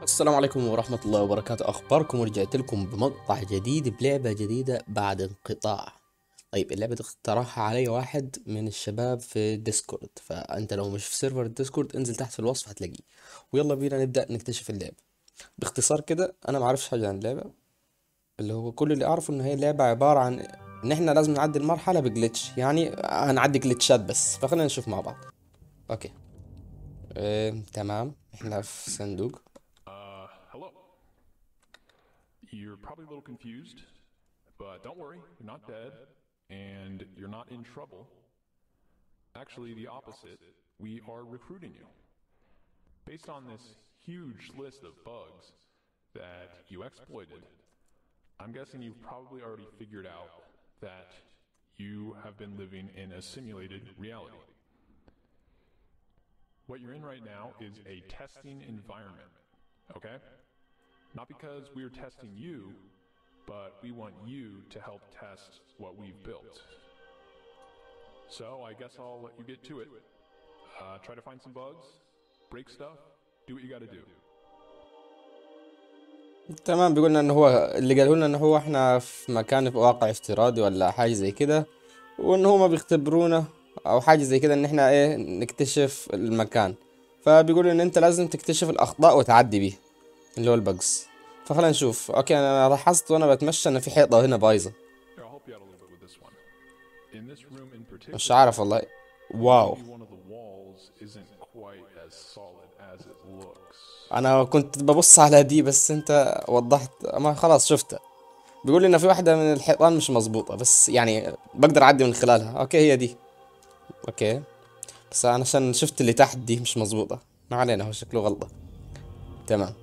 السلام عليكم ورحمة الله وبركاته أخباركم ورجعت لكم بمقطع جديد بلعبة جديدة بعد انقطاع طيب اللعبة دي اقترحها علي واحد من الشباب في ديسكورد فأنت لو مش في سيرفر ديسكورد انزل تحت في الوصف هتلاقيه ويلا بينا نبدأ نكتشف اللعبة باختصار كده أنا معرفش حاجة عن اللعبة اللي هو كل اللي أعرفه إن هي لعبة عبارة عن إن إحنا لازم نعدي المرحلة بجلitch يعني هنعدي جلitشات بس فخلينا نشوف مع بعض أوكي اه تمام إحنا في صندوق Uh, hello. You're probably a little confused, but don't worry, you're not dead, and you're not in trouble. Actually, the opposite. We are recruiting you. Based on this huge list of bugs that you exploited, I'm guessing you've probably already figured out that you have been living in a simulated reality. What you're in right now is a testing environment, okay? Not because we're testing you, but we want you to help test what we've built. So I guess I'll let you get to it. Uh, try to find some bugs, break stuff, do what you gotta do. تمام بيقولنا ان هو اللي قاله لنا ان هو احنا في مكان في واقع افتراضي ولا حاجه زي كده وان هما بيختبرونا او حاجه زي كده ان احنا ايه نكتشف المكان فبيقول ان انت لازم تكتشف الاخطاء وتعدي بيه اللي هو البجز فخلينا نشوف اوكي انا لاحظت وانا بتمشى ان في حيطه هنا بايظه Here, I'll help you out a little bit with this one. In this room in particular, مش عارف والله واو maybe one of the walls isn't quite as solid as it looks. انا كنت ببص على دي بس انت وضحت ما خلاص شفتها بيقول لي ان في واحده من الحيطان مش مظبوطه بس يعني بقدر اعدي من خلالها اوكي هي دي اوكي بس انا عشان شفت اللي تحت دي مش مظبوطه ما علينا هو شكله غلطه تمام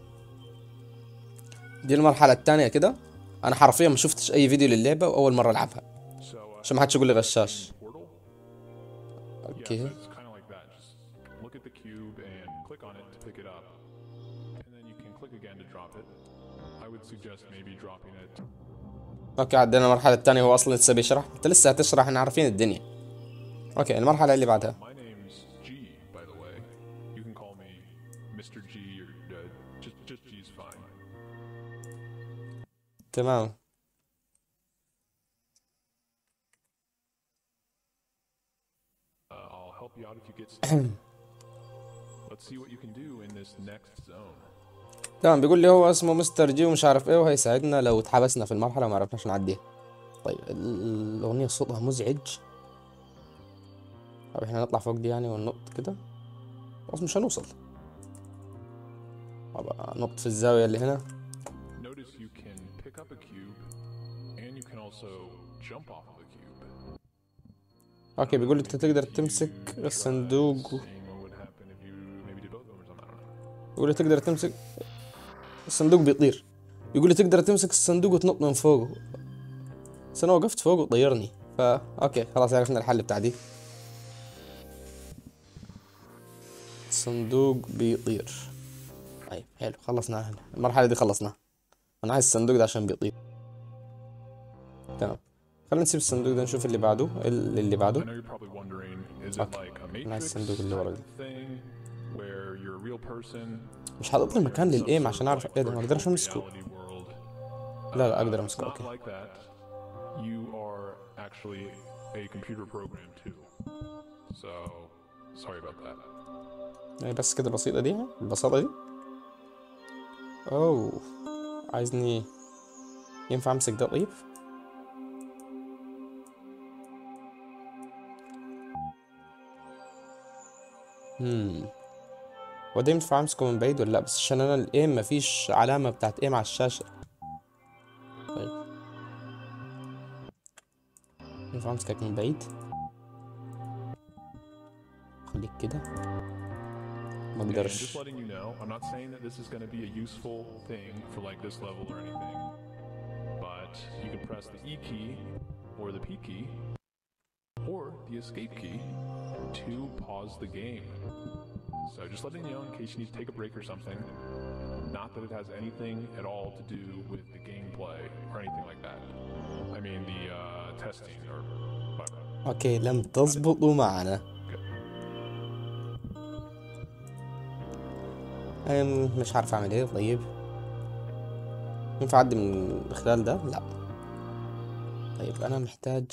دي المرحله الثانيه كده انا حرفيا ما شفتش اي فيديو للعبه واول مره العبها So, uh, عشان ما حدش يقول لي غشاش portal? Yeah, اوكي so it's kind of like that. Just look at the cube and click on it to pick it up. And then you can click again to drop it. I would suggest maybe dropping it. اوكي عدينا المرحله الثانيه هو اصلا لسه بيشرح انت لسه هتشرح احنا عارفين الدنيا اوكي المرحله اللي بعدها My name's G, by the way. You can call me Mr. G or uh, just just G's fine. تمام Uh, I'll help you out if you get stuck. Let's see what you can do in this next zone. تمام بيقول لي هو اسمه مستر جي ومش عارف ايه وهيساعدنا لو اتحبسنا في المرحلة وما عرفناش نعديها طيب ال- الأغنية صوتها مزعج طب احنا نطلع فوق دي يعني وننط كده بس مش هنوصل طب نط في الزاوية اللي هنا Notice you can pick up a cube, and you can also jump off of a cube. اوكي بيقول لي انت تقدر تمسك الصندوق Seeing what would happen if you maybe did both of them or something. I don't know. بيقول لي تقدر تمسك الصندوق بيطير يقول لي تقدر تمسك الصندوق وتنط من فوقه بس انا وقفت فوقه وطيرني فا اوكي خلاص عرفنا الحل بتاع دي الصندوق بيطير طيب حلو خلصنا المرحلة دي خلصناها انا عايز الصندوق ده عشان بيطير تمام خلينا نسيب الصندوق ده نشوف اللي بعده ال- اللي I بعده know you're probably wondering, is it Okay. like a Nice Matrix صندوق اللي ورا type دي. of thing where you're a real person? مش حاطط لي مكان some للايم sort عشان of اعرف like ايه ده ما اقدرش virtual امسكه reality world? لا لا اقدر It's امسكه not اوكي like that. You are actually a computer program too. So, sorry about that. يعني بس كده بسيطة دي البساطة دي اوه عايزني ينفع امسك ده طيب هم هو ده ينفع امسكه من بعيد ولا لا بس عشان انا الايم مفيش علامة بتاعت ايم على الشاشة طيب ينفع امسكك من بعيد خليك كده ما And اقدرش just letting you know, I'm not saying that this is going to be a useful thing for like this level or anything, but you can press the E key or the P key or the escape key to pause the game. So just letting you know in case you need to take a break or something. Not that it has anything at all to do with the gameplay or anything like that. I mean the uh, testing or whatever. اوكي لم تزبطوا معنا أم مش عارف اعمل ايه طيب ينفع اعدي من خلال ده لا طيب انا محتاج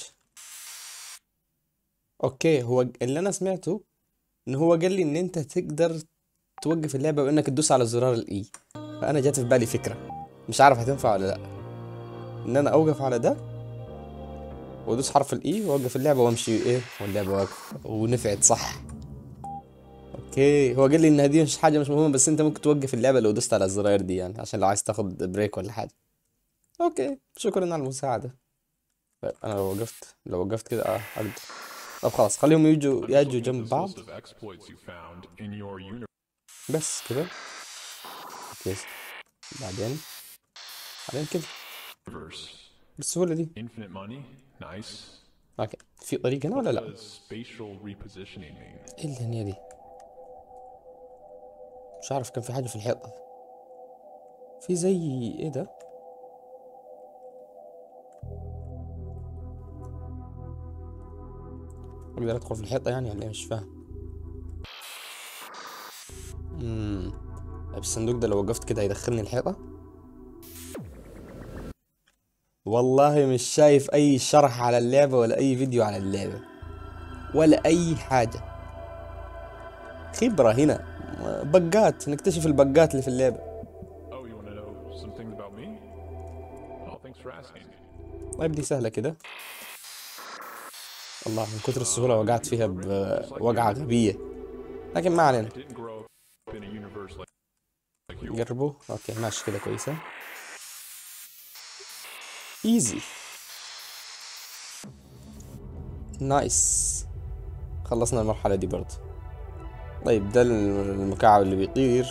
اوكي هو ج- اللي انا سمعته ان هو قال لي ان انت تقدر توقف اللعبة بانك تدوس على زرار الاي فانا جات في بالي فكرة مش عارف هتنفع ولا لا ان انا اوقف على ده وادوس حرف الاي واوقف اللعبة وامشي ايه واللعبة واقفة ونفعت صح اوكي هو قال لي ان هذه مش حاجة مش مهمة بس انت ممكن توقف اللعبة لو دوست على الزراير دي يعني عشان لو عايز تاخد بريك ولا حاجة اوكي شكرا على المساعدة طيب انا لو وقفت لو وقفت كده اه اقدر طب خلاص خليهم يجوا I'm just يجوا looking at جنب this بعض list of exploits you found in your بس كده اوكي بعدين بعدين كده universe. بالسهولة دي Infinite money, nice. اوكي في طريق هنا ولا لا Does spatial repositioning mean? ايه الهنية دي مش عارف كان في حاجة في الحيطة في زي ايه ده اقدر ادخل في الحيطة يعني ولا ايه مش فاهم امم طيب الصندوق ده لو وقفت كده هيدخلني الحيطة والله مش شايف اي شرح على اللعبة ولا اي فيديو على اللعبة ولا اي حاجة خبرة هنا بقات نكتشف البقات اللي في اللعبة Oh, you want to know some things about me? Oh, thanks for asking. طيب دي سهلة كده الله من كتر السهولة وقعت فيها بوقعة غبية لكن ما علينا I didn't grow up in a universe like, like you. جربوا اوكي ماشي كده كويسة ايزي نايس خلصنا المرحلة دي برضه طيب ده المكعب اللي بيطير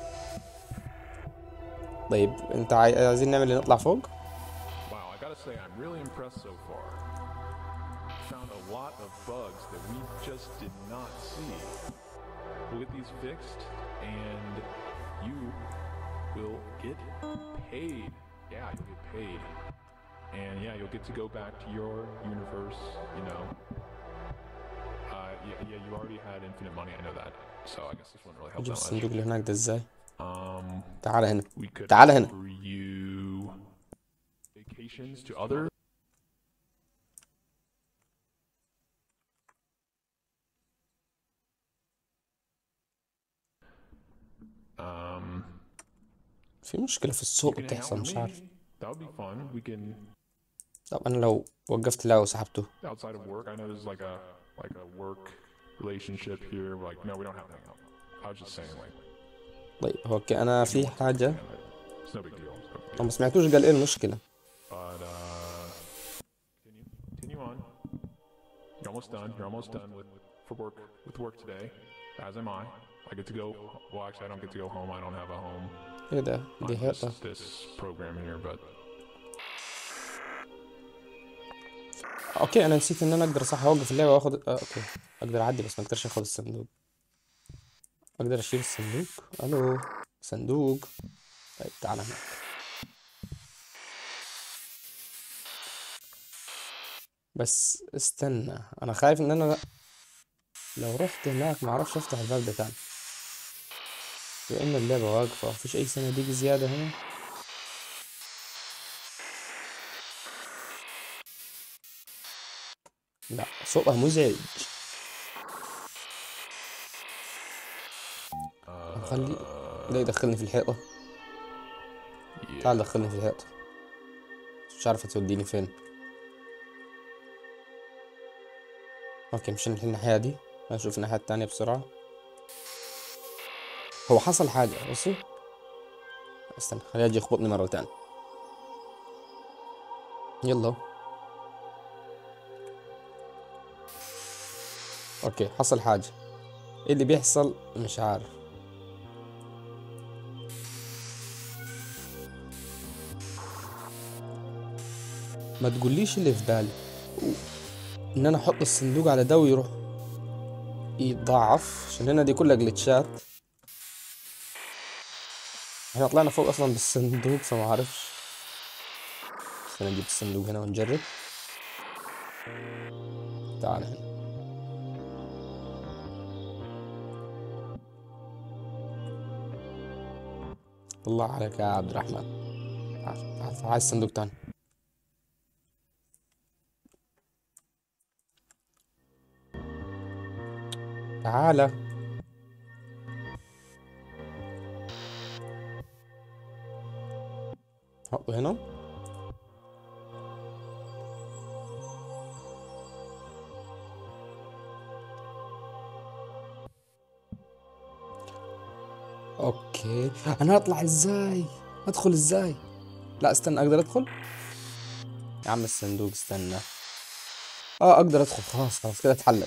طيب انت عاي- عايزين نعمل اللي نطلع فوق Wow, I gotta say, I'm really impressed so far. Found a lot of bugs that we just did not see. We'll get these fixed, and you will get paid. Yeah, you'll get paid. And yeah, you'll get to go back to your universe, you know. Uh, yeah, yeah, you already had infinite money, I know that. So I guess this wouldn't really help نجيب that much. الصندوق اللي هناك ده ازاي Um, تعال هنا we could تعال هنا. offer you vacations to other Um, في مشكلة في you الصوت can hang out بتحصل with مش me. عارف That would be fun. We can طب انا لو وقفت اللعبة وسحبته outside of work. I know there's like a like a work relationship here. Like, no, we don't have to hang out. I was just saying, like, طيب اوكي انا في حاجة it's no big deal. It's no big deal. طب ما سمعتوش قال ايه المشكلة But uh, continue, continue on. You're almost done. You're almost done with for work with work today, as am I. I get to go. Well, actually, I don't get to go home. I don't have a home ايه ده on دي this, حيطة this program here. But اوكي انا نسيت ان انا اقدر صح اوقف اللعبة واخد آه اوكي اقدر اعدي بس ما اقدرش اخد الصندوق اقدر اشيل الصندوق الو صندوق طيب تعال هنا بس استنى انا خايف ان انا لو رحت هناك ما اعرفش افتح الباب ده تاني لان اللعبة واقفة مفيش اي صناديق زيادة هنا لا صوتها مزعج خلي ده يدخلني في الحيطة تعال دخلني في الحيطة مش عارفة توديني فين اوكي مشينا الحين الناحية دي اشوف الناحية التانية بسرعة هو حصل حاجة بصي استنى خليه يجي يخبطني مرة تانية يلا اوكي حصل حاجة ايه اللي بيحصل مش عارف ما تقوليش اللي في بالي ان انا احط الصندوق على ده ويروح يتضاعف عشان هنا دي كلها جلitchات احنا طلعنا فوق اصلا بالصندوق فما اعرفش خلينا نجيب الصندوق هنا ونجرب تعال هنا الله عليك يا عبد الرحمن تعال تعال تعال الصندوق تاني تعالى حطه هنا اوكي انا اطلع ازاي ادخل ازاي لا استنى اقدر ادخل يا عم الصندوق استنى اه اقدر ادخل خلاص خلاص كده اتحلت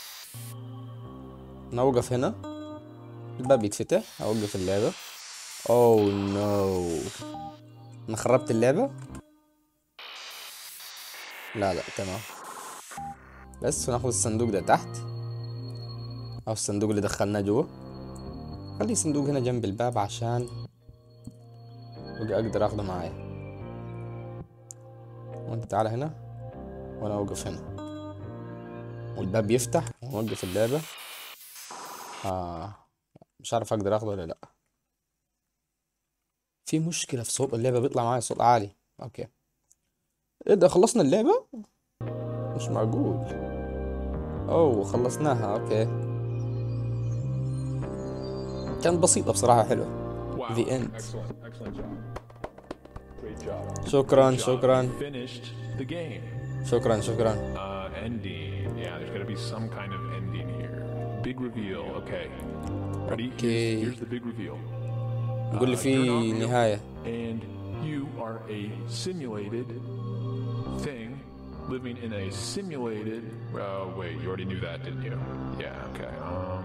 انا اوقف هنا الباب يتفتح اوقف اللعبة اوه نو انا خربت اللعبة لا لا تمام بس وناخد الصندوق ده تحت او الصندوق اللي دخلناه جوا خلي صندوق هنا جنب الباب عشان ابقى اقدر اخده معايا وانت تعالى هنا وانا اوقف هنا والباب يفتح ونوقف اللعبة آه مش عارف اقدر اخده ولا لا في مشكلة في صوت اللعبة بيطلع معايا صوت عالي اوكي ايه ده خلصنا اللعبة مش معقول اوه خلصناها اوكي كانت بسيطة بصراحة حلوة Wow. The end. Excellent. Excellent job. Great job. شكرا Good job. شكرا You Finished the game. شكرا شكرا Uh, ending. Yeah, there's got to be some kind of ending here. Big reveal. Okay. Ready? Okay. Here's, here's the big reveal. يقول لي Uh, في turn on real, نهاية And you are a simulated thing living in a simulated. Uh, wait, you already knew that, didn't you? Yeah. Okay. Um.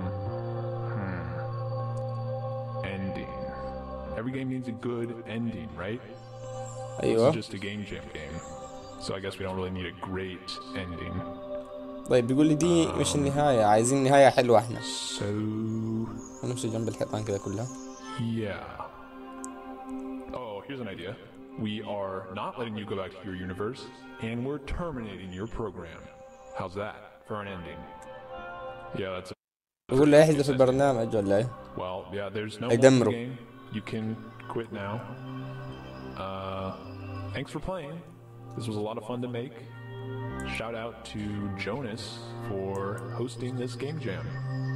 Hmm. Ending. Every game needs a good ending, right? This ايوه is just a game jam game, so I guess we don't really need a great ending. طيب بيقول لي دي مش النهاية عايزين نهاية حلوة احنا So ونمشي جنب الحيطان كده كلها yeah. Oh, here's an idea. We are not letting you go back to your universe, and we're terminating your program. How's that for an ending? Yeah, that's. يقول لي احذف البرنامج ولا ايه Well, yeah, there's no more هيدمروا. game. You can quit now. Uh, thanks for playing. This was a lot of fun to make. Shout out to Jonas for hosting this game jam.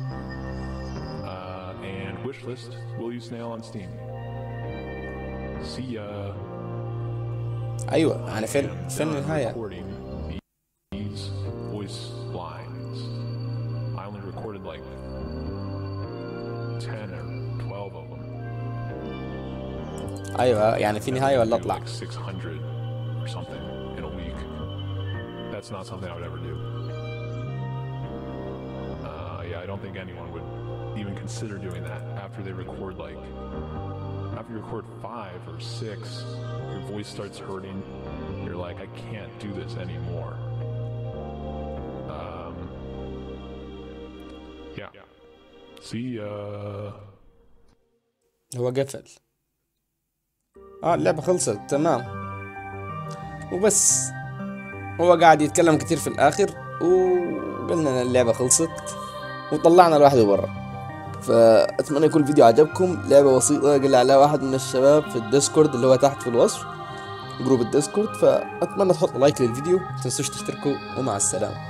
Uh, and wishlist will you snail on Steam. See ya. ايوه يعني فين am فين done النهاية recording these voice lines. I only recorded like 10 or 12 of them. ايوه يعني في نهاية ولا Do اطلع Like 600 or something in a week. That's not something I would ever do. Uh, yeah, I don't think anyone would even consider doing that after they record like after you record five or six, your voice starts hurting. You're like, I can't do this anymore. Um, yeah. See ya. هو قفل اه اللعبة خلصت تمام وبس هو قاعد يتكلم كتير في الاخر وقلنا ان اللعبة خلصت وطلعنا لوحده برا فاتمنى يكون الفيديو عجبكم لعبة بسيطة قال عليها واحد من الشباب في الديسكورد اللي هو تحت في الوصف جروب الديسكورد فاتمنى تحطوا لايك للفيديو متنسوش تشتركوا ومع السلامة